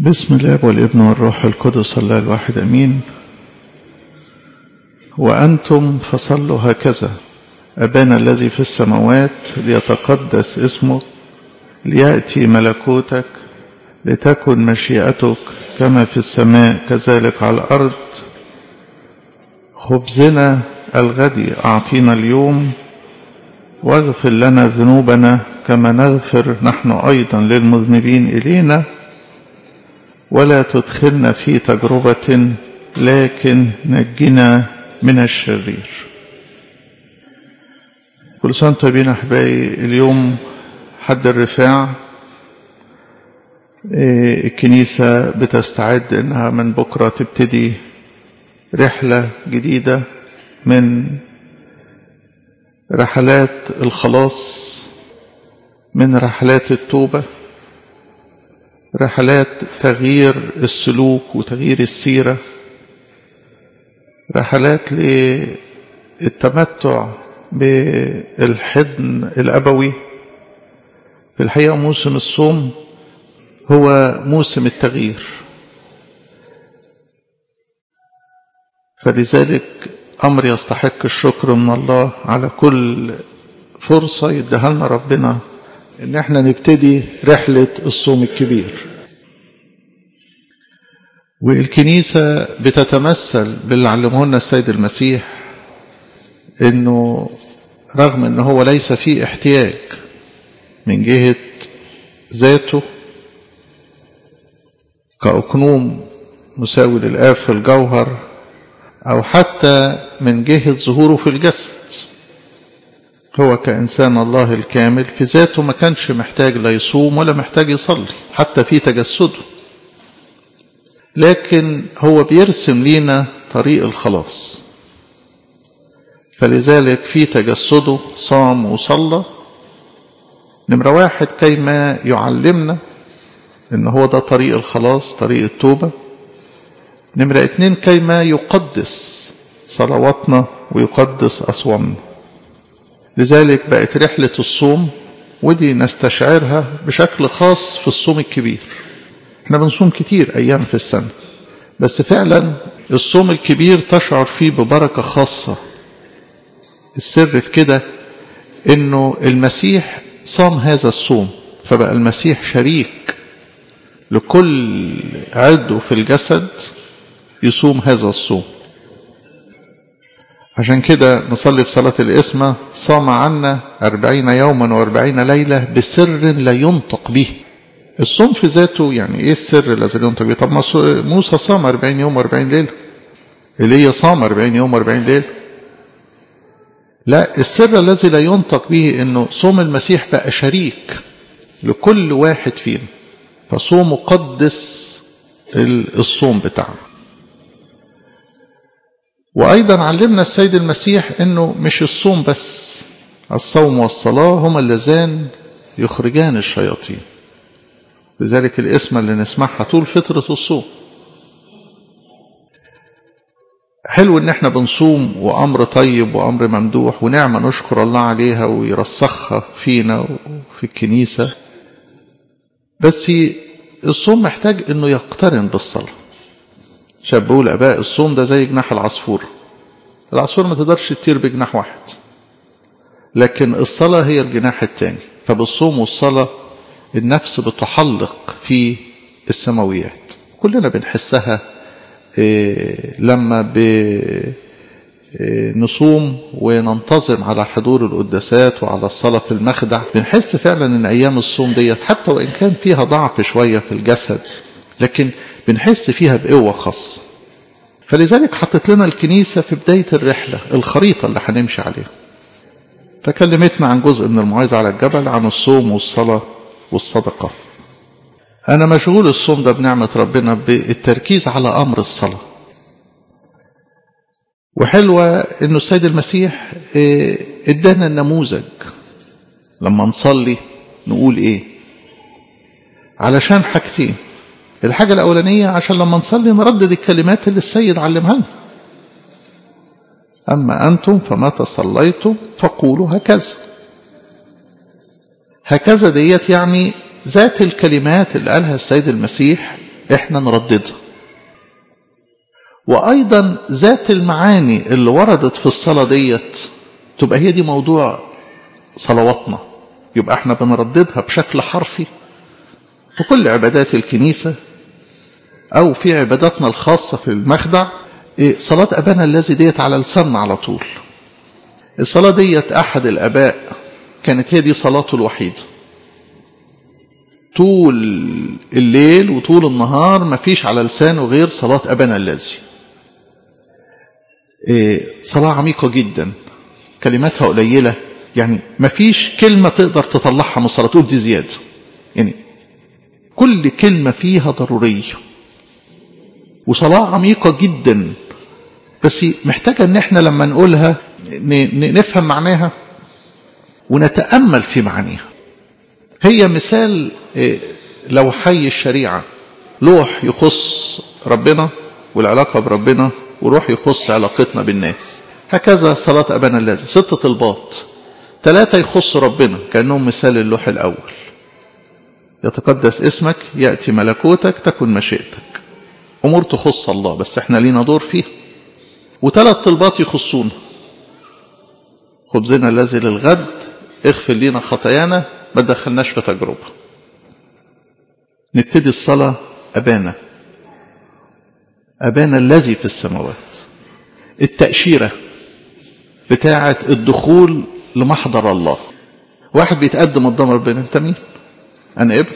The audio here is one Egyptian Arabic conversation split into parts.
بسم الله والابن والروح القدس الله الواحد أمين وأنتم فصلوا هكذا أبانا الذي في السماوات ليتقدس اسمك ليأتي ملكوتك لتكن مشيئتك كما في السماء كذلك على الأرض خبزنا الغدي أعطينا اليوم واغفر لنا ذنوبنا كما نغفر نحن أيضا للمذنبين إلينا ولا تدخلنا في تجربة لكن نجنا من الشرير كل سنة طيبين أحبائي اليوم حد الرفاع الكنيسة بتستعد إنها من بكرة تبتدي رحلة جديدة من رحلات الخلاص من رحلات التوبة رحلات تغيير السلوك وتغيير السيرة رحلات للتمتع بالحضن الأبوي في الحقيقة موسم الصوم هو موسم التغيير فلذلك أمر يستحق الشكر من الله على كل فرصة يديها لنا ربنا إن احنا نبتدي رحلة الصوم الكبير والكنيسة بتتمثل باللي علمه لنا السيد المسيح إنه رغم إن هو ليس فيه احتياج من جهة ذاته كأكنوم مساوي للآب في الجوهر أو حتى من جهة ظهوره في الجسد هو كإنسان الله الكامل في ذاته ما كانش محتاج لا يصوم ولا محتاج يصلي حتى في تجسده لكن هو بيرسم لينا طريق الخلاص فلذلك في تجسده صام وصلى نمرة واحد كيما يعلمنا ان هو ده طريق الخلاص طريق التوبة نمرة اتنين كيما يقدس صلواتنا ويقدس أصوامنا لذلك بقت رحلة الصوم ودي نستشعرها بشكل خاص في الصوم الكبير احنا بنصوم كتير أيام في السنة بس فعلا الصوم الكبير تشعر فيه ببركة خاصة السر في كده انه المسيح صام هذا الصوم فبقى المسيح شريك لكل عضو في الجسد يصوم هذا الصوم عشان كده نصلي في صلاة الإسمة صام عنا أربعين يوما وأربعين ليلة بسر لا ينطق به الصوم في ذاته يعني ايه السر الذي لا ينطق به طب موسى صام أربعين يوم وأربعين ليلة إيليا صام أربعين يوم وأربعين ليلة لا السر الذي لا ينطق به انه صوم المسيح بقى شريك لكل واحد فينا فصوم مقدس الصوم بتاعنا وأيضا علمنا السيد المسيح أنه مش الصوم بس الصوم والصلاة هما اللذان يخرجان الشياطين لذلك الاسم اللي نسمعها طول فترة الصوم حلو ان احنا بنصوم وامر طيب وامر ممدوح ونعمة نشكر الله عليها ويرسخها فينا وفي الكنيسة بس الصوم محتاج انه يقترن بالصلاه شبهوا الاباء الصوم ده زي جناح العصفور العصفور ما تقدرش تطير بجناح واحد لكن الصلاة هي الجناح الثاني فبالصوم والصلاة النفس بتحلق في السماويات كلنا بنحسها لما نصوم وننتظم على حضور القداسات وعلى الصلاة في المخدع بنحس فعلا ان ايام الصوم ديت حتى وان كان فيها ضعف شوية في الجسد لكن بنحس فيها بقوة خاصة فلذلك حطت لنا الكنيسة في بداية الرحلة الخريطة اللي هنمشي عليها فكلمتنا عن جزء من الموعظة على الجبل عن الصوم والصلاة والصدقة أنا مشغول الصوم ده بنعمة ربنا بالتركيز على أمر الصلاة وحلوة إنه السيد المسيح ادانا النموذج لما نصلي نقول إيه علشان حاجتين الحاجة الأولانية عشان لما نصلي نردد الكلمات اللي السيد علمها لنا أما أنتم فمتى صليتم فقولوا هكذا هكذا ديت يعني ذات الكلمات اللي قالها السيد المسيح احنا نرددها وايضا ذات المعاني اللي وردت في الصلاة ديت تبقى هي دي موضوع صلواتنا يبقى احنا بنرددها بشكل حرفي في كل عبادات الكنيسة او في عباداتنا الخاصة في المخدع إيه صلاة ابانا الذي ديت على لساننا على طول الصلاة ديت احد الاباء كانت هي دي صلاته الوحيدة طول الليل وطول النهار ما فيش على لسانه غير صلاة أبانا الذي إيه صلاة عميقة جدا كلماتها قليلة يعني ما فيش كلمة تقدر تطلعها من الصلاة تقول دي زيادة يعني كل كلمة فيها ضرورية وصلاة عميقة جدا بس محتاجة ان احنا لما نقولها نفهم معناها ونتأمل في معانيها هي مثال لو حي الشريعة لوح يخص ربنا والعلاقة بربنا وروح يخص علاقتنا بالناس هكذا صلاة أبانا الذي ست طلبات ثلاثة يخص ربنا كأنهم مثال اللوح الأول يتقدس اسمك يأتي ملكوتك تكن مشيئتك أمور تخص الله بس احنا لينا دور فيها وثلاث طلبات يخصونا خبزنا الذي للغد اغفر لنا خطايانا ما دخلناش في تجربة نبتدي الصلاة أبانا أبانا الذي في السماوات التأشيرة بتاعة الدخول لمحضر الله واحد بيتقدم قدام ربنا انت مين انا ابن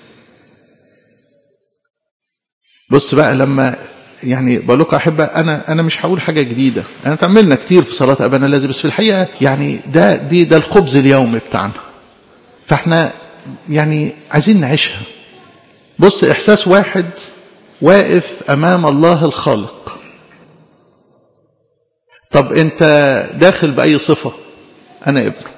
بص بقى لما يعني بقول لكم احبه انا انا مش هقول حاجه جديده انا تعملنا كتير في صلاه ابانا الذي بس في الحقيقه يعني ده دي ده الخبز اليومي بتاعنا فاحنا يعني عايزين نعيشها بص احساس واحد واقف امام الله الخالق طب انت داخل باي صفه انا ابنه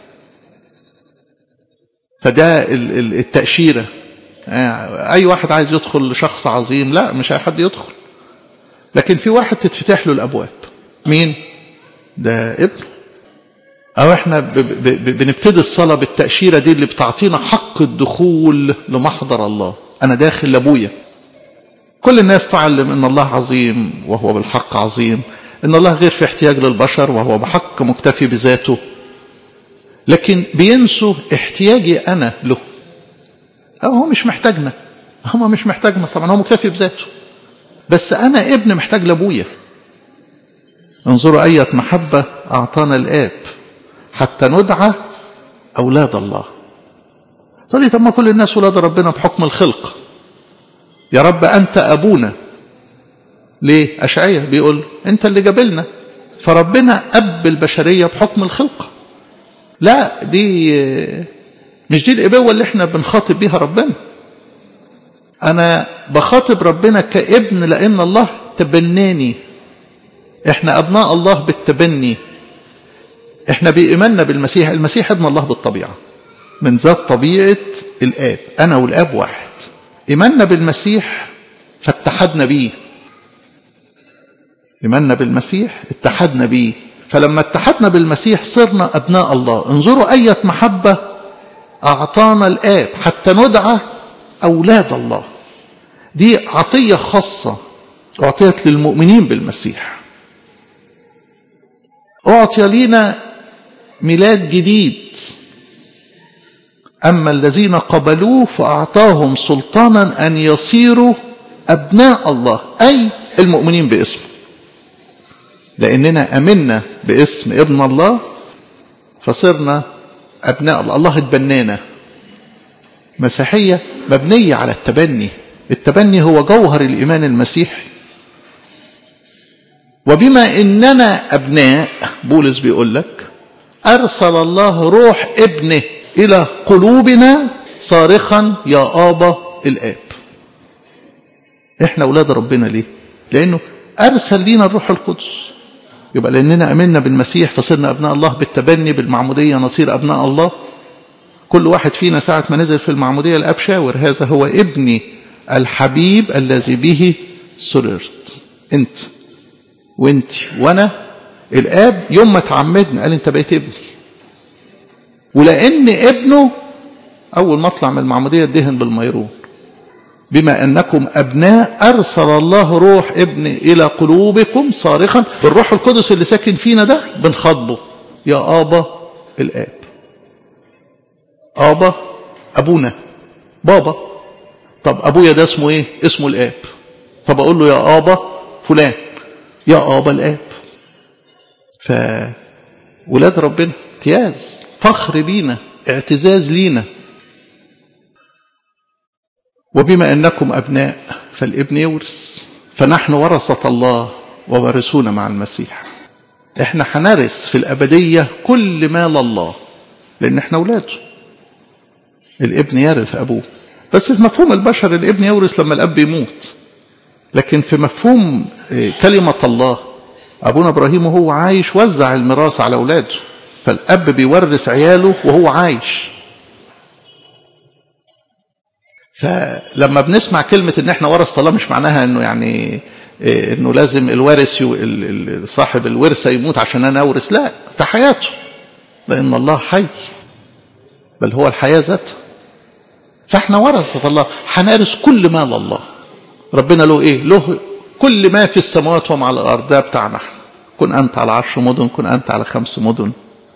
فده التاشيره اي واحد عايز يدخل لشخص عظيم لا مش اي حد يدخل لكن في واحد تتفتح له الابواب مين ده ابنه او احنا ب ب ب بنبتدي الصلاه بالتاشيره دي اللي بتعطينا حق الدخول لمحضر الله انا داخل لابويا كل الناس تعلم ان الله عظيم وهو بالحق عظيم ان الله غير في احتياج للبشر وهو بحق مكتفي بذاته لكن بينسوا احتياجي انا له أو هو مش محتاجنا هو مش محتاجنا طبعا هو مكتفي بذاته بس انا ابن محتاج لابويا انظروا اية محبة اعطانا الاب حتى ندعى اولاد الله تقول لي طب ما كل الناس ولاد ربنا بحكم الخلق يا رب انت ابونا ليه اشعية بيقول انت اللي جابلنا فربنا اب البشرية بحكم الخلق لا دي مش دي الابوة اللي احنا بنخاطب بيها ربنا انا بخاطب ربنا كابن لان الله تبناني احنا ابناء الله بالتبني احنا بايماننا بالمسيح المسيح ابن الله بالطبيعه من ذات طبيعه الاب انا والاب واحد ايماننا بالمسيح فاتحدنا بيه ايماننا بالمسيح اتحدنا بيه فلما اتحدنا بالمسيح صرنا ابناء الله انظروا اية محبة اعطانا الاب حتى ندعى اولاد الله دي عطية خاصة اعطيت للمؤمنين بالمسيح اعطي لينا ميلاد جديد اما الذين قبلوه فاعطاهم سلطانا ان يصيروا ابناء الله اي المؤمنين باسمه لاننا امنا باسم ابن الله فصرنا ابناء الله الله اتبنانا مسيحيه مبنيه على التبني التبني هو جوهر الايمان المسيحي وبما اننا ابناء بولس بيقول لك ارسل الله روح ابنه الى قلوبنا صارخا يا ابا الاب احنا اولاد ربنا ليه لانه ارسل لينا الروح القدس يبقى لاننا امنا بالمسيح فصرنا ابناء الله بالتبني بالمعموديه نصير ابناء الله كل واحد فينا ساعه ما نزل في المعموديه الاب شاور هذا هو ابني الحبيب الذي به سررت انت وانت وانا الاب يوم ما تعمدنا قال انت بقيت ابني ولان ابنه اول ما اطلع من المعموديه ادهن بالميرون بما أنكم أبناء أرسل الله روح ابن إلى قلوبكم صارخا بالروح القدس اللي ساكن فينا ده بنخاطبه يا آبا الآب آبا أبونا بابا طب أبويا ده اسمه إيه اسمه الآب فبقول له يا آبا فلان يا آبا الآب فولاد ربنا امتياز فخر بينا اعتزاز لينا وبما أنكم أبناء فالابن يورث فنحن ورثة الله وورثون مع المسيح احنا هنرث في الأبدية كل مال الله لأن احنا أولاده الابن يرث أبوه بس في مفهوم البشر الابن يورث لما الأب يموت لكن في مفهوم كلمة الله أبونا إبراهيم وهو عايش وزع الميراث على أولاده فالأب بيورث عياله وهو عايش فلما بنسمع كلمة ان احنا ورث الله مش معناها انه يعني انه لازم الوارث صاحب الورثة يموت عشان انا اورث لا ده حياته لان الله حي بل هو الحياة ذاتها فاحنا ورثة الله هنرث كل مال الله ربنا له ايه له كل ما في السماوات وما على الارض ده بتاعنا احنا كن انت على عشر مدن كن انت على خمس مدن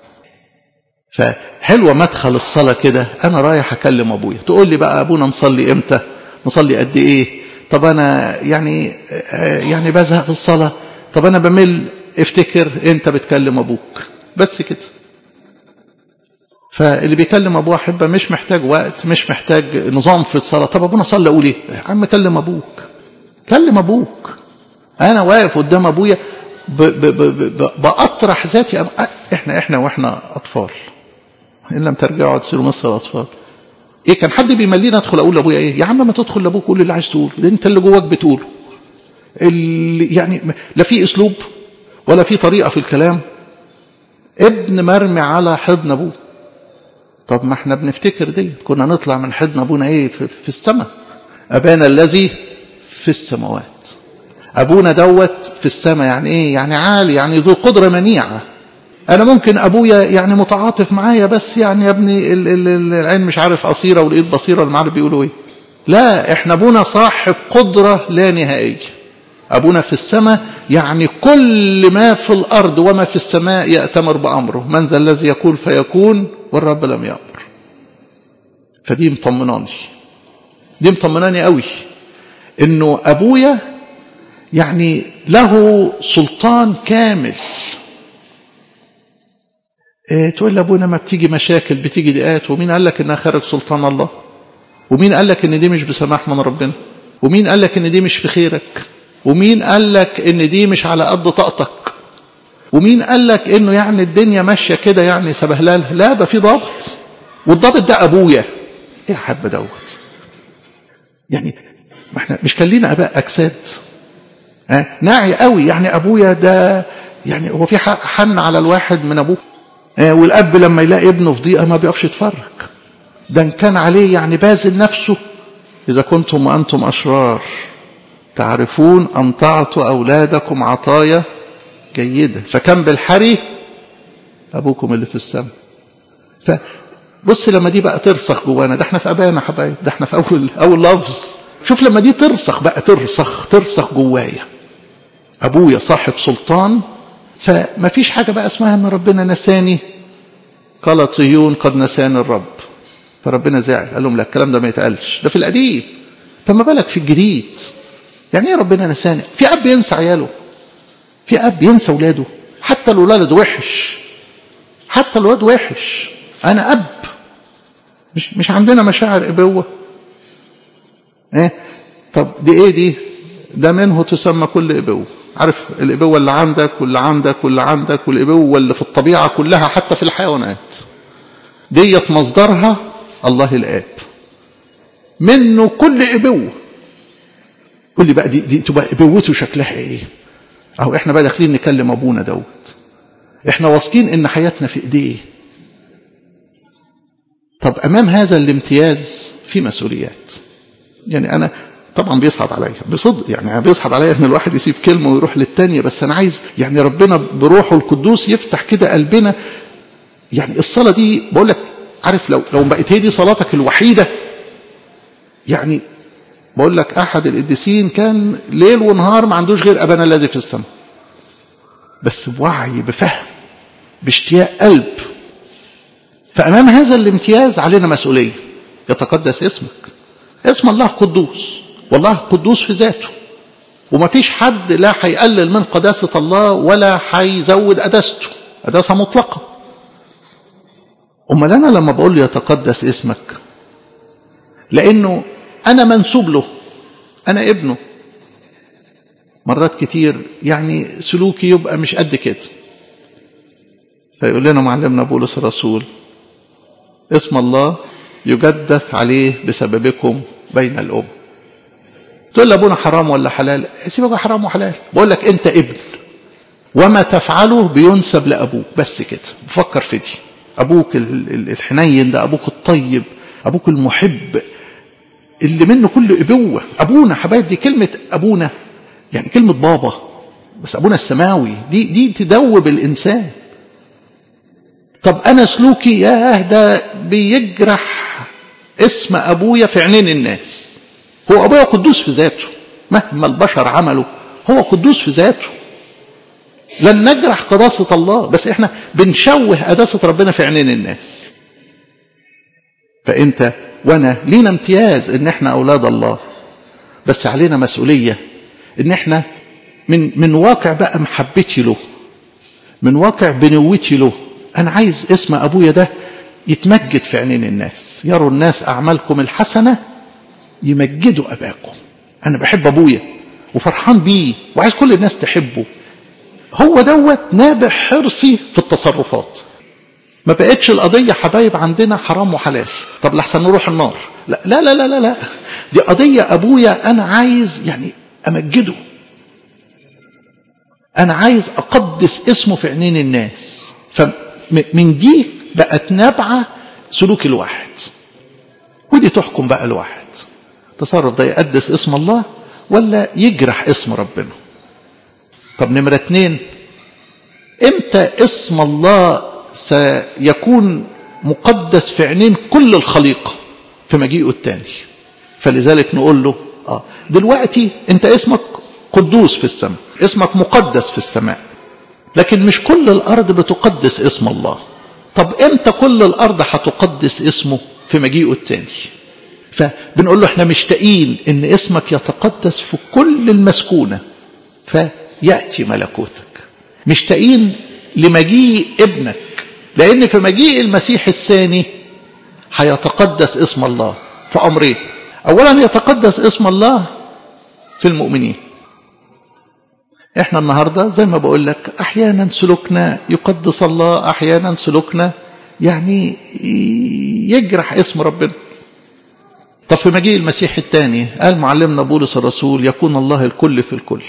فحلوة مدخل الصلاة كده أنا رايح أكلم أبويا تقول لي بقى أبونا نصلي إمتى نصلي قد إيه طب أنا يعني يعني بزهق في الصلاة طب أنا بمل افتكر أنت بتكلم أبوك بس كده فاللي بيكلم أبوه أحبة مش محتاج وقت مش محتاج نظام في الصلاة طب أبونا صلى أقول إيه يا عم كلم أبوك كلم أبوك أنا واقف قدام أبويا بأطرح ذاتي إحنا إحنا وإحنا أطفال إن لم ترجعوا تصيروا مثل الأطفال إيه كان حد بيمليني أدخل أقول لأبويا إيه يا عم ما تدخل لأبوك قول اللي عايز تقوله ده أنت اللي جواك بتقوله اللي يعني لا في أسلوب ولا في طريقة في الكلام ابن مرمي على حضن أبوه طب ما احنا بنفتكر دي كنا نطلع من حضن أبونا إيه في, في السماء أبانا الذي في السماوات أبونا دوت في السماء يعني إيه يعني عالي يعني ذو قدرة منيعة انا ممكن ابويا يعني متعاطف معايا بس يعني يا ابني العين مش عارف قصيره والايد بصيره اللي عارف بيقولوا ايه لا احنا ابونا صاحب قدره لا نهائيه ابونا في السماء يعني كل ما في الارض وما في السماء ياتمر بامره من ذا الذي يقول فيكون والرب لم يامر فدي مطمناني دي مطمناني قوي انه ابويا يعني له سلطان كامل إيه تقول لابونا ما بتيجي مشاكل بتيجي ضيقات ومين قال لك انها خارج سلطان الله ومين قال لك ان دي مش بسماح من ربنا ومين قال لك ان دي مش في خيرك ومين قال لك ان دي مش على قد طاقتك ومين قال لك انه يعني الدنيا ماشيه كده يعني سبهلال لا ده في ضابط والضابط ده ابويا ايه يا حب دوت يعني ما احنا مش كان لينا اباء اجساد ها ناعي قوي يعني ابويا ده يعني هو في حن على الواحد من ابوه والاب لما يلاقي ابنه في ضيقه ما بيقفش يتفرج ده ان كان عليه يعني باذل نفسه اذا كنتم وانتم اشرار تعرفون ان تعطوا اولادكم عطايا جيده فكم بالحري ابوكم اللي في السماء فبص لما دي بقى ترسخ جوانا ده احنا في ابانا حبايب ده احنا في اول اول لفظ شوف لما دي ترسخ بقى ترسخ ترسخ جوايا ابويا صاحب سلطان فما فيش حاجة بقى اسمها ان ربنا نساني قالت صهيون قد نساني الرب فربنا زعل قال لهم لا الكلام ده ما يتقالش ده في القديم فما بالك في الجديد يعني ايه ربنا نساني في اب ينسى عياله في اب ينسى اولاده حتى الولاد وحش حتى الولاد وحش انا اب مش مش عندنا مشاعر ابوه ايه طب دي ايه دي ده منه تسمى كل ابوه عارف الابوه اللي عندك واللي عندك واللي عندك والابوه اللي في الطبيعه كلها حتى في الحيوانات ديت مصدرها الله الاب منه كل ابوه قول لي بقى دي, دي تبقى ابوته شكلها ايه اهو احنا بقى داخلين نكلم ابونا دوت احنا واثقين ان حياتنا في ايديه طب امام هذا الامتياز في مسؤوليات يعني انا طبعا بيصعب عليا بصدق يعني بيصعب عليا ان الواحد يسيب كلمه ويروح للتانية بس انا عايز يعني ربنا بروحه القدوس يفتح كده قلبنا يعني الصلاه دي بقول لك عارف لو لو بقت هي دي صلاتك الوحيده يعني بقول لك أحد القديسين كان ليل ونهار ما عندوش غير أبانا الذي في السماء بس بوعي بفهم باشتياق قلب فأمام هذا الامتياز علينا مسؤولية يتقدس اسمك اسم الله قدوس والله قدوس في ذاته وما فيش حد لا هيقلل من قداسة الله ولا هيزود قداسته قداسة مطلقة أمال أنا لما بقول له يتقدس اسمك لأنه أنا منسوب له أنا ابنه مرات كتير يعني سلوكي يبقى مش قد كده فيقول لنا معلمنا بولس الرسول اسم الله يجدف عليه بسببكم بين الأم تقول لأبونا حرام ولا حلال سيبك حرام وحلال بقول لك أنت ابن وما تفعله بينسب لأبوك بس كده بفكر في دي أبوك الحنين ده أبوك الطيب أبوك المحب اللي منه كل أبوة أبونا حبايب دي كلمة أبونا يعني كلمة بابا بس أبونا السماوي دي دي تدوب الإنسان طب أنا سلوكي ياه ده بيجرح اسم أبويا في عينين الناس هو أبويا قدوس في ذاته مهما البشر عملوا هو قدوس في ذاته لن نجرح قداسة الله بس احنا بنشوه قداسة ربنا في عينين الناس فانت وانا لينا امتياز ان احنا اولاد الله بس علينا مسؤولية ان احنا من من واقع بقى محبتي له من واقع بنوتي له انا عايز اسم ابويا ده يتمجد في عينين الناس يروا الناس اعمالكم الحسنة يمجدوا اباكم انا بحب ابويا وفرحان بيه وعايز كل الناس تحبه هو دوت نابع حرصي في التصرفات ما بقتش القضية حبايب عندنا حرام وحلال طب لحسن نروح النار لا لا لا لا لا, لا. دي قضية أبويا أنا عايز يعني أمجده أنا عايز أقدس اسمه في عينين الناس فمن دي بقت نابعة سلوك الواحد ودي تحكم بقى الواحد تصرف ده يقدس اسم الله ولا يجرح اسم ربنا طب نمرة اتنين امتى اسم الله سيكون مقدس في عينين كل الخليقة في مجيئه التاني فلذلك نقول له اه دلوقتي انت اسمك قدوس في السماء اسمك مقدس في السماء لكن مش كل الارض بتقدس اسم الله طب امتى كل الارض هتقدس اسمه في مجيئه التاني فبنقول له احنا مشتاقين ان اسمك يتقدس في كل المسكونه فياتي ملكوتك مشتاقين لمجيء ابنك لان في مجيء المسيح الثاني هيتقدس اسم الله في امرين اولا يتقدس اسم الله في المؤمنين احنا النهاردة زي ما بقول لك احيانا سلوكنا يقدس الله احيانا سلوكنا يعني يجرح اسم ربنا طب في مجيء المسيح الثاني قال معلمنا بولس الرسول يكون الله الكل في الكل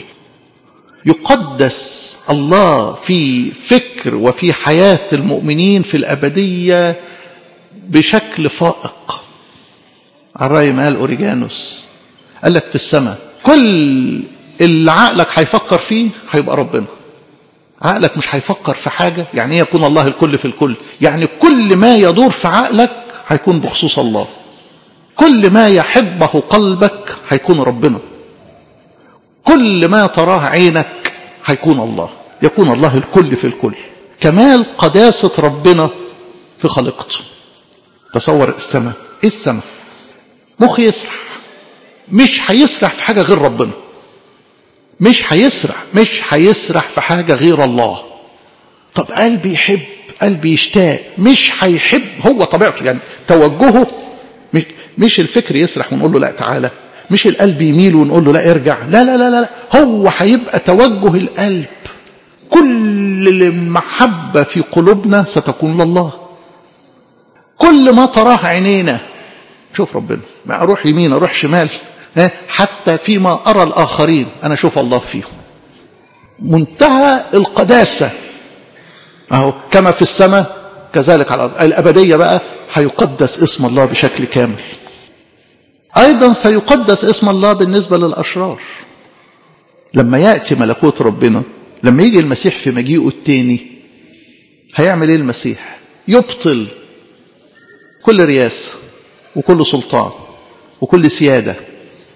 يقدس الله في فكر وفي حياة المؤمنين في الأبدية بشكل فائق الرأي ما قال أوريجانوس قال لك في السماء كل اللي عقلك هيفكر فيه هيبقى ربنا عقلك مش هيفكر في حاجة يعني ايه يكون الله الكل في الكل يعني كل ما يدور في عقلك هيكون بخصوص الله كل ما يحبه قلبك هيكون ربنا كل ما تراه عينك هيكون الله يكون الله الكل في الكل كمال قداسة ربنا في خلقته تصور السماء ايه السماء مخ يسرح مش هيسرح في حاجة غير ربنا مش هيسرح مش هيسرح في حاجة غير الله طب قلبي يحب قلبي يشتاق مش هيحب هو طبيعته يعني توجهه مش, مش الفكر يسرح ونقول له لا تعالى مش القلب يميل ونقول له لا ارجع لا لا لا لا هو هيبقى توجه القلب كل المحبة في قلوبنا ستكون لله كل ما تراه عينينا شوف ربنا ما اروح يمين اروح شمال حتى فيما ارى الاخرين انا اشوف الله فيهم منتهى القداسة اهو كما في السماء كذلك على الارض الابدية بقى هيقدس اسم الله بشكل كامل أيضا سيقدس اسم الله بالنسبة للأشرار لما يأتي ملكوت ربنا لما يجي المسيح في مجيئه التاني هيعمل ايه المسيح يبطل كل رياسة وكل سلطان وكل سيادة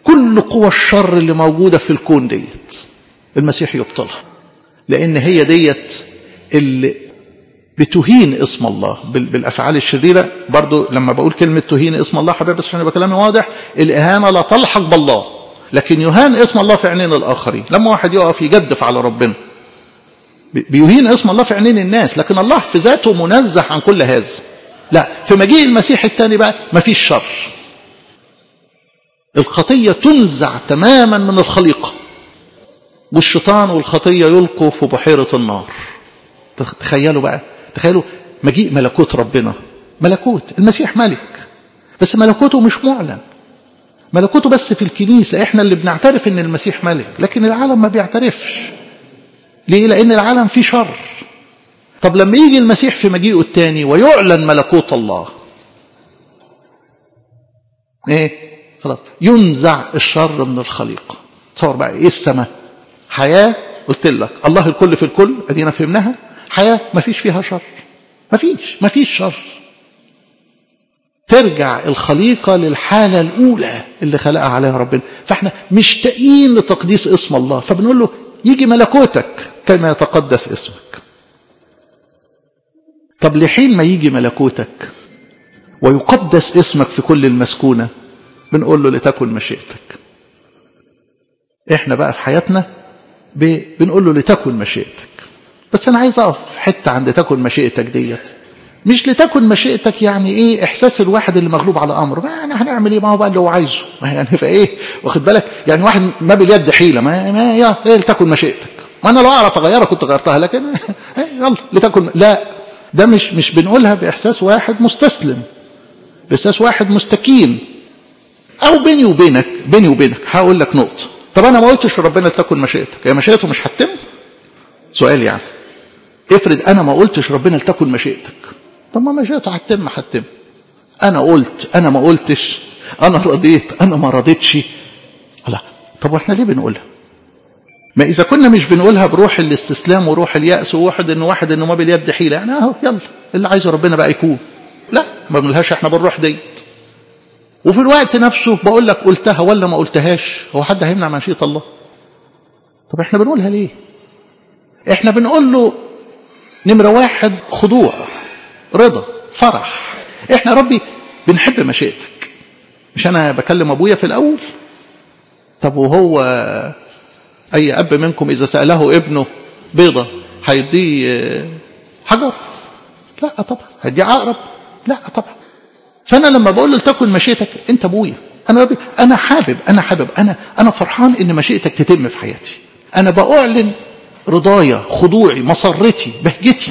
كل قوى الشر اللي موجودة في الكون ديت المسيح يبطلها لأن هي ديت اللي بتهين اسم الله بالأفعال الشريرة برضو لما بقول كلمة تهين اسم الله حبيبي بس عشان يبقى كلامي واضح الإهانة لا تلحق بالله لكن يهان اسم الله في عينين الآخرين لما واحد يقف يجدف على ربنا بيهين اسم الله في عينين الناس لكن الله في ذاته منزه عن كل هذا لا في مجيء المسيح الثاني بقى مفيش شر الخطية تنزع تماما من الخليقة والشيطان والخطية يلقوا في بحيرة النار تخيلوا بقى تخيلوا مجيء ملكوت ربنا ملكوت المسيح ملك بس ملكوته مش معلن ملكوته بس في الكنيسة احنا اللي بنعترف ان المسيح ملك لكن العالم ما بيعترفش ليه لان العالم فيه شر طب لما يجي المسيح في مجيئه الثاني ويعلن ملكوت الله ايه خلاص ينزع الشر من الخليقة تصور بقى ايه السماء حياة قلت لك الله الكل في الكل ادينا فهمناها حياة ما فيش فيها شر ما فيش ما فيش شر ترجع الخليقة للحالة الأولى اللي خلقها عليها ربنا فاحنا مشتاقين لتقديس اسم الله فبنقول له يجي ملكوتك كما يتقدس اسمك طب لحين ما يجي ملكوتك ويقدس اسمك في كل المسكونة بنقول له لتكن مشيئتك احنا بقى في حياتنا بنقول له لتكن مشيئتك بس انا عايز اقف حته عند تكن مشيئتك ديت مش لتكن مشيئتك يعني ايه احساس الواحد اللي مغلوب على امره ما يعني هنعمل ايه ما هو بقى اللي هو عايزه ما يعني فايه واخد بالك يعني واحد ما باليد حيله ما, ما يا إيه لتكن مشيئتك ما انا لو اعرف اغيرها كنت غيرتها لكن يلا لتكن لا ده مش مش بنقولها باحساس واحد مستسلم باحساس واحد مستكين او بيني وبينك بيني وبينك هقول لك نقطه طب انا ما قلتش لربنا لتكن مشيئتك هي مشيئته مش هتتم سؤال يعني افرض انا ما قلتش ربنا لتكن مشيئتك طب ما مشيئته هتتم هتتم انا قلت انا ما قلتش انا رضيت انا ما رضيتش لا طب واحنا ليه بنقولها ما اذا كنا مش بنقولها بروح الاستسلام وروح الياس وواحد ان واحد انه ما باليد حيله يعني اهو يلا اللي عايزه ربنا بقى يكون لا ما بنقولهاش احنا بالروح ديت وفي الوقت نفسه بقول لك قلتها ولا ما قلتهاش هو حد هيمنع مشيئه الله طب احنا بنقولها ليه احنا بنقول له نمرة واحد خضوع رضا فرح احنا ربي بنحب مشيئتك مش انا بكلم ابويا في الاول طب وهو اي اب منكم اذا سأله ابنه بيضة هيديه حجر لا طبعا هيديه عقرب لا طبعا فانا لما بقول له لتكن مشيئتك انت ابويا انا ربي انا حابب انا حابب انا انا فرحان ان مشيئتك تتم في حياتي انا باعلن رضايا خضوعي مسرتي بهجتي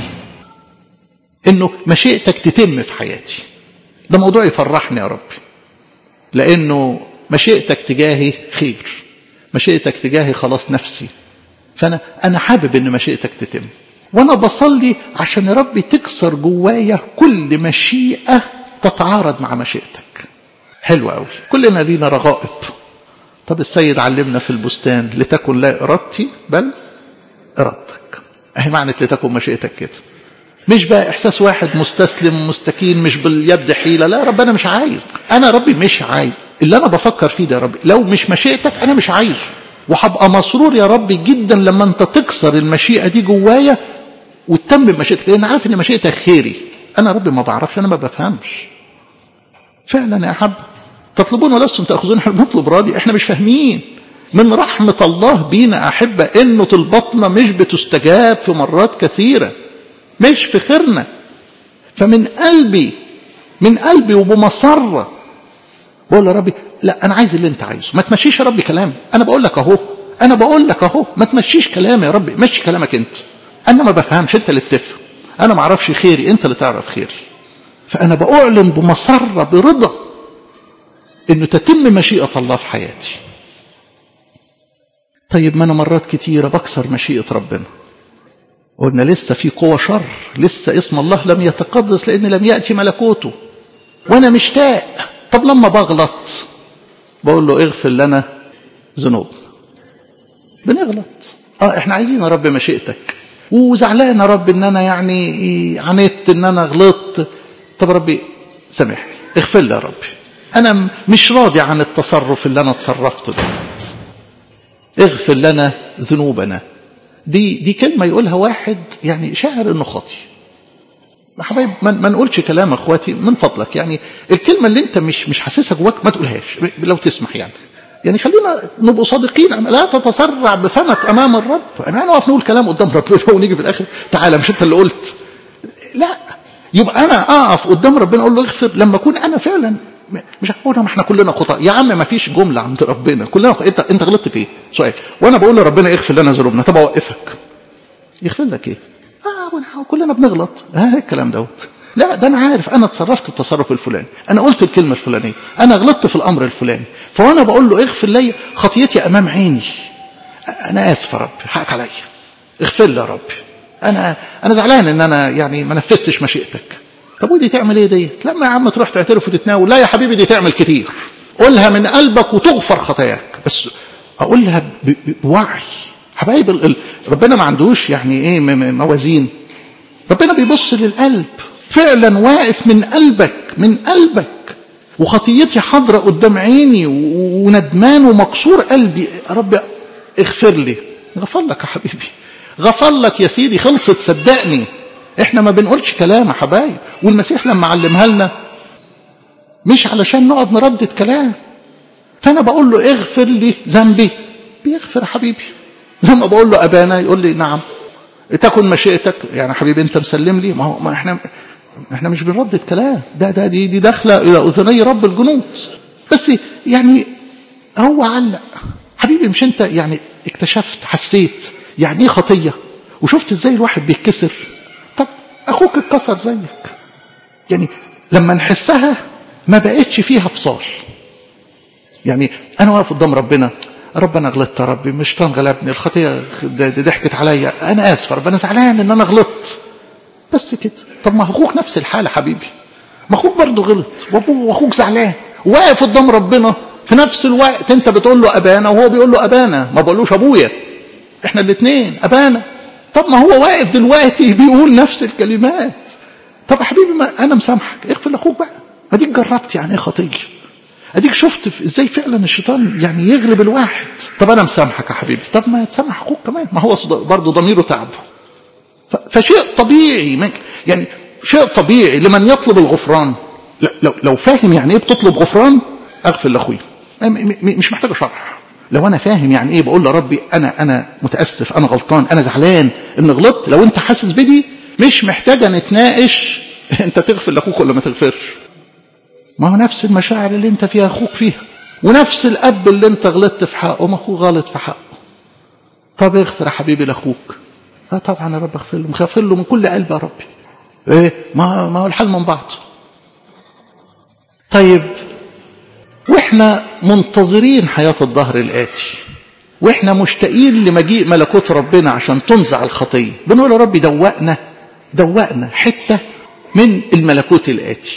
انه مشيئتك تتم في حياتي ده موضوع يفرحني يا ربي لانه مشيئتك تجاهي خير مشيئتك تجاهي خلاص نفسي فانا انا حابب ان مشيئتك تتم وانا بصلي عشان يا ربي تكسر جوايا كل مشيئه تتعارض مع مشيئتك حلو قوي كلنا لينا رغائب طب السيد علمنا في البستان لتكن لا ارادتي بل ارادتك اهي معنى لتكن مشيئتك كده مش بقى احساس واحد مستسلم مستكين مش باليد حيله لا رب انا مش عايز انا ربي مش عايز اللي انا بفكر فيه ده يا ربي لو مش مشيئتك انا مش عايزه وهبقى مسرور يا ربي جدا لما انت تكسر المشيئه دي جوايا وتتمم مشيئتك لان عارف ان مشيئتك خيري انا ربي ما بعرفش انا ما بفهمش فعلا يا حب تطلبون ولستم تاخذون احنا بنطلب راضي احنا مش فاهمين من رحمة الله بينا أحبة إنه طلباتنا مش بتستجاب في مرات كثيرة مش في خيرنا فمن قلبي من قلبي وبمسرة بقول يا ربي لا أنا عايز اللي أنت عايزه ما تمشيش يا ربي كلامي أنا بقول لك أهو أنا بقول لك أهو ما تمشيش كلامي يا ربي مشي كلامك أنت أنا ما بفهمش أنت اللي بتفهم أنا ما أعرفش خيري أنت اللي تعرف خيري فأنا بأعلن بمسرة برضا إنه تتم مشيئة الله في حياتي طيب ما أنا مرات كتيرة بكسر مشيئة ربنا قلنا لسه في قوة شر لسه اسم الله لم يتقدس لأن لم يأتي ملكوته وأنا مشتاق طب لما بغلط بقول له اغفر لنا ذنوبنا بنغلط اه احنا عايزين يا رب مشيئتك وزعلان يا رب ان انا يعني عانيت ان انا غلطت طب ربي سامحني اغفر لي يا ربي انا مش راضي عن التصرف اللي انا تصرفته ده اغفر لنا ذنوبنا دي دي كلمة يقولها واحد يعني شاعر انه خاطي حبايب ما, ما نقولش كلام اخواتي من فضلك يعني الكلمة اللي انت مش مش حاسسها جواك ما تقولهاش لو تسمح يعني يعني خلينا نبقى صادقين لا تتسرع بفمك امام الرب انا نقف نقول كلام قدام ربنا ونيجي في الاخر تعالى مش انت اللي قلت لا يبقى انا اقف قدام ربنا اقول له اغفر لما اكون انا فعلا مش هقول ما احنا كلنا خطأ يا عم ما فيش جمله عند ربنا كلنا انت انت غلطت في ايه سؤال وانا بقول لربنا اغفر لنا ذنوبنا طب اوقفك يغفر لك ايه اه كلنا بنغلط ها الكلام دوت لا ده انا عارف انا تصرفت التصرف الفلاني انا قلت الكلمه الفلانيه انا غلطت في الامر الفلاني فوانا بقول له اغفر لي خطيتي امام عيني انا اسف يا رب حقك عليا اغفر لي يا رب انا انا زعلان ان انا يعني ما نفذتش مشيئتك طب ودي تعمل ايه ديت لما يا عم تروح تعترف وتتناول لا يا حبيبي دي تعمل كتير قولها من قلبك وتغفر خطاياك بس اقولها بوعي حبايب ال... ربنا ما عندوش يعني ايه موازين ربنا بيبص للقلب فعلا واقف من قلبك من قلبك وخطيتي حاضره قدام عيني وندمان ومكسور قلبي يا رب اغفر لي غفر لك يا حبيبي غفر لك يا سيدي خلصت صدقني احنا ما بنقولش كلام يا حبايب والمسيح لما علمها لنا مش علشان نقعد نردد كلام فانا بقول له اغفر لي ذنبي بيغفر يا حبيبي زي ما بقول له ابانا يقول لي نعم تكن مشيئتك يعني حبيبي انت مسلم لي ما هو ما احنا احنا مش بنردد كلام ده ده دي دي داخله الى اذني رب الجنود بس يعني هو علق حبيبي مش انت يعني اكتشفت حسيت يعني ايه خطيه وشفت ازاي الواحد بيتكسر طب اخوك اتكسر زيك يعني لما نحسها ما بقتش فيها فصال يعني انا واقف قدام ربنا رب انا غلطت يا ربي مش غلبني الخطيه ضحكت عليا انا اسف رب انا زعلان ان انا غلطت بس كده طب ما اخوك نفس الحاله حبيبي ما اخوك برضه غلط واخوك زعلان واقف قدام ربنا في نفس الوقت انت بتقول له ابانا وهو بيقول له ابانا ما بقولوش ابويا احنا الاثنين ابانا طب ما هو واقف دلوقتي بيقول نفس الكلمات طب يا حبيبي ما انا مسامحك اغفر لاخوك بقى اديك جربت يعني ايه خطيه اديك شفت ازاي فعلا الشيطان يعني يغلب الواحد طب انا مسامحك يا حبيبي طب ما تسامح اخوك كمان ما هو برضه ضميره تعب فشيء طبيعي يعني شيء طبيعي لمن يطلب الغفران لو لو فاهم يعني ايه بتطلب غفران اغفر لاخويا مش محتاج شرح لو انا فاهم يعني ايه بقول لربي انا انا متاسف انا غلطان انا زعلان ان غلطت لو انت حاسس بدي مش محتاجه نتناقش انت تغفر لاخوك ولا ما تغفرش ما هو نفس المشاعر اللي انت فيها اخوك فيها ونفس الاب اللي انت غلطت في حقه ما اخوه غلط في حقه طب اغفر يا حبيبي لاخوك اه طبعا يا رب اغفر له مغفر له من كل قلب يا ربي ايه ما ما هو الحال من بعض طيب واحنا منتظرين حياة الظهر الآتي واحنا مشتاقين لمجيء ملكوت ربنا عشان تنزع الخطية بنقول يا رب دوقنا دوقنا حتة من الملكوت الآتي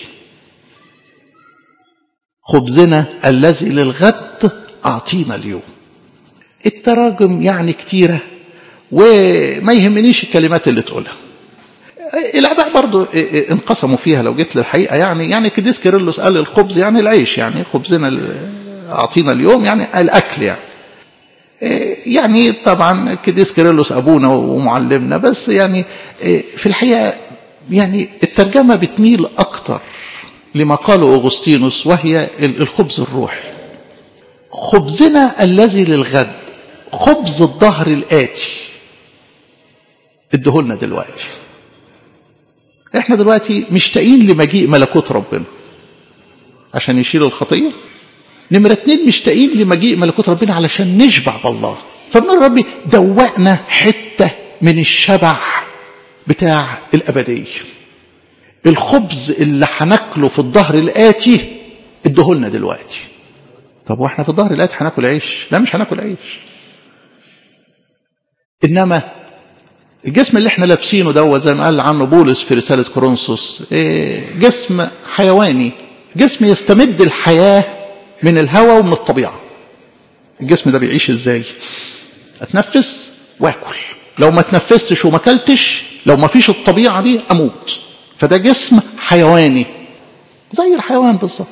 خبزنا الذي للغد أعطينا اليوم التراجم يعني كتيرة وما يهمنيش الكلمات اللي تقولها الاباء برضو انقسموا فيها لو جيت للحقيقه يعني يعني كديس كيرلس قال الخبز يعني العيش يعني خبزنا اعطينا اليوم يعني الاكل يعني يعني طبعا كديس كيرلس ابونا ومعلمنا بس يعني في الحقيقه يعني الترجمه بتميل اكتر لما قاله اغسطينوس وهي الخبز الروحي خبزنا الذي للغد خبز الظهر الاتي ادهولنا دلوقتي احنا دلوقتي مشتاقين لمجيء ملكوت ربنا عشان يشيل الخطيه نمرة اتنين مشتاقين لمجيء ملكوت ربنا علشان نشبع بالله فبنقول ربي دوقنا حتة من الشبع بتاع الأبدية الخبز اللي هناكله في الظهر الآتي ادهولنا دلوقتي طب واحنا في الظهر الآتي هناكل عيش لا مش هناكل عيش إنما الجسم اللي احنا لابسينه دوت زي ما قال عنه بولس في رسالة كورنثوس جسم حيواني جسم يستمد الحياة من الهواء ومن الطبيعة الجسم ده بيعيش ازاي اتنفس واكل لو ما تنفستش وما اكلتش لو ما فيش الطبيعة دي اموت فده جسم حيواني زي الحيوان بالظبط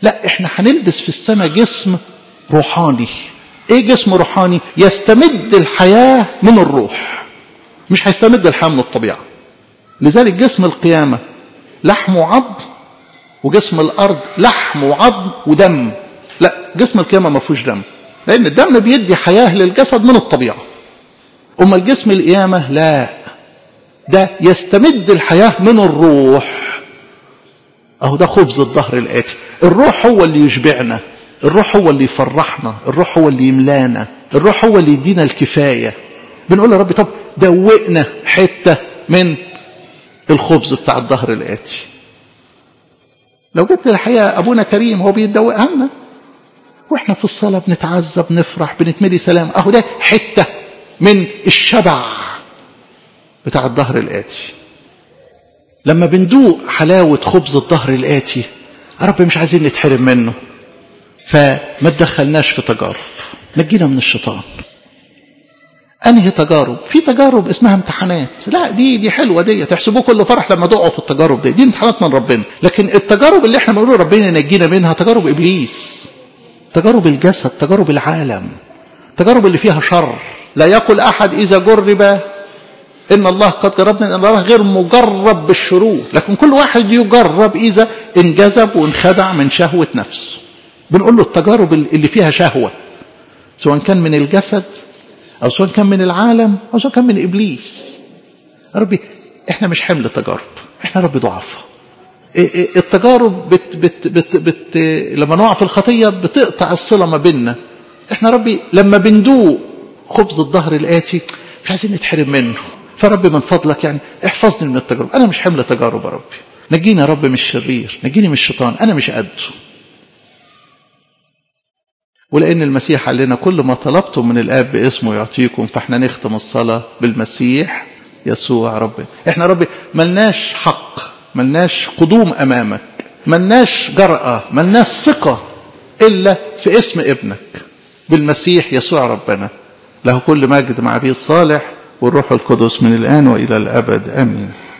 لا احنا هنلبس في السماء جسم روحاني ايه جسم روحاني يستمد الحياة من الروح مش هيستمد الحياة من الطبيعة لذلك جسم القيامة لحم وعظم وجسم الارض لحم وعظم ودم لا جسم القيامة ما فيهوش دم لان الدم بيدي حياة للجسد من الطبيعة اما الجسم القيامة لا ده يستمد الحياة من الروح اهو ده خبز الظهر الاتي الروح هو اللي يشبعنا الروح هو اللي يفرحنا الروح هو اللي يملانا الروح هو اللي يدينا الكفاية بنقول يا رب طب دوقنا حتة من الخبز بتاع الظهر الآتي لو جبت الحقيقة أبونا كريم هو بيدوقها لنا وإحنا في الصلاة بنتعذب بنفرح بنتملي سلام أهو ده حتة من الشبع بتاع الظهر الآتي لما بندوق حلاوة خبز الظهر الآتي يا رب مش عايزين نتحرم منه فما تدخلناش في تجارب نجينا من الشيطان انهي تجارب في تجارب اسمها امتحانات لا دي دي حلوه دي تحسبوه كل فرح لما تقعوا في التجارب دي دي امتحانات من ربنا لكن التجارب اللي احنا بنقول ربنا ينجينا منها تجارب ابليس تجارب الجسد تجارب العالم تجارب اللي فيها شر لا يقل احد اذا جرب ان الله قد جربنا ان الله غير مجرب بالشرور لكن كل واحد يجرب اذا انجذب وانخدع من شهوه نفسه بنقول له التجارب اللي فيها شهوه سواء كان من الجسد أو سواء كان من العالم أو سواء كان من إبليس ربي إحنا مش حمل تجارب إحنا ربي ضعفاء التجارب بت بت بت بت لما نقع في الخطية بتقطع الصلة ما بيننا إحنا ربي لما بندوق خبز الظهر الآتي مش عايزين نتحرم منه فربي من فضلك يعني احفظني من التجارب أنا مش حمل تجارب يا ربي نجيني يا رب من الشرير نجيني من الشيطان أنا مش قده ولأن المسيح قال لنا كل ما طلبتم من الآب باسمه يعطيكم فاحنا نختم الصلاة بالمسيح يسوع ربي احنا ربي ملناش حق ملناش قدوم أمامك ملناش جرأة ملناش ثقة إلا في اسم ابنك بالمسيح يسوع ربنا له كل مجد مع أبيه الصالح والروح القدس من الآن وإلى الأبد آمين